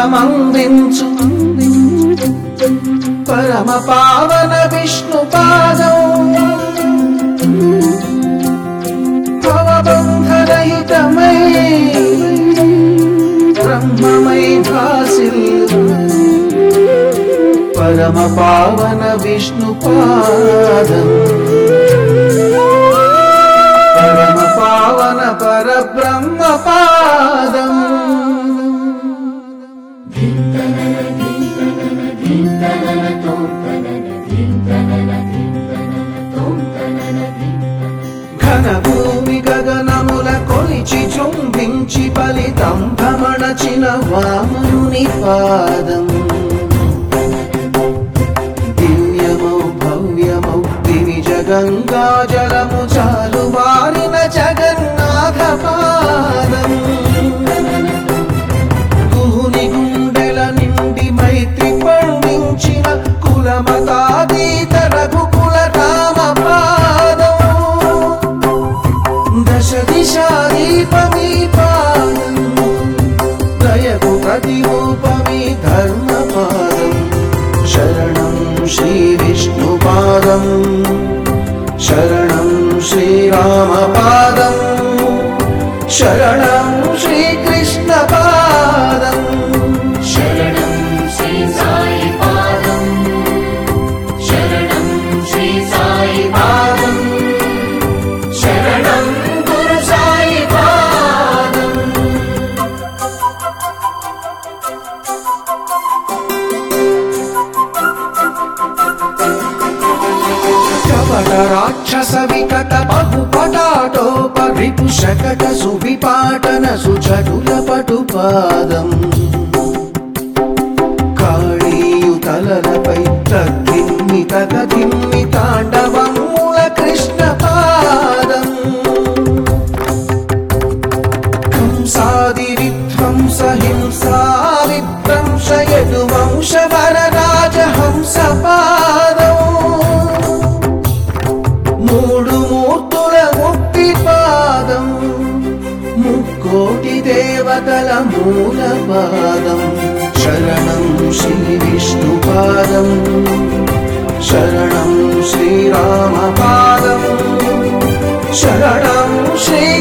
ఫలమందించు పరమ పావన విష్ణు పాదం భవబంధరహితమై బ్రహ్మమై భాసిల్లు పరమ పావన విష్ణు పాదం పరమ పావన పరబ్రహ్మ పాదం ఘన భూమి గగనముల కొలిచి చుంబించి ఫలితం భ్రమణచిన వామనుని పాదం దివ్యమౌ భవ్యమౌ దివి జగంగా జలము చాలు వారిన జగన్నాథ పాదం గుహుని గుండెల నిండి మైత్రి పండించిన కులమతాతీత రఘుకుల రామ పాదం దశ దిశా దీపమీ పాదం దయకు ప్రతిరూపమీ ధర్మ పాదం శరణం శ్రీ విష్ణు పాదం శరణం శ్రీరామ పాదం శరణం శ్రీకృష్ణ పాదం శరణం శ్రీ సాయి పాదం శరణం శ్రీ సాయి పాదం శరణం గురు సాయి పాదం కపట రాక్షస వికట బహుపటాటోప రిపు శకట సువిపాటన సుచటుల పటు పాదం కాళీయుతలపై తగ్గిమ్మి తగదిమ్మి తాండవముల కృష్ణ పాదం కంసాది విధ్వంస హింసా విధ్వంసయదు వంశ వర రాజహంస పాదం మూడు మూర్తుల ముక్తి పాదం ముక్కోటి దేవతల మూల పాదం శరణం శ్రీ విష్ణు పాదం శరణం శ్రీరామ పాదం శరణం శ్రీ